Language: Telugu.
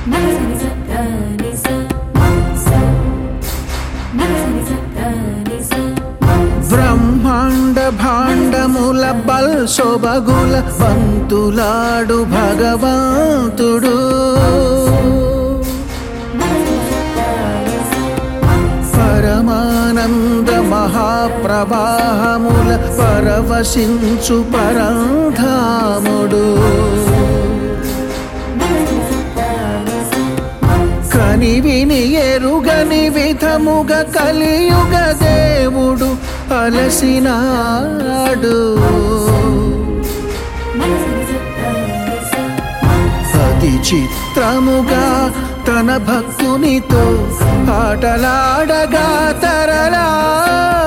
బ్రహ్మాండ భాండముల బల్ శోభగుల బంతులాడు భగవంతుడు పరమానంద మహాప్రవాహముల పరవశించు పరంధాముడు కని విని ఎరుగని విధముగా కలియుగ దేవుడు అలసినాడు అతి చిత్రముగా తన భక్తునితో ఆటలాడగా తరలా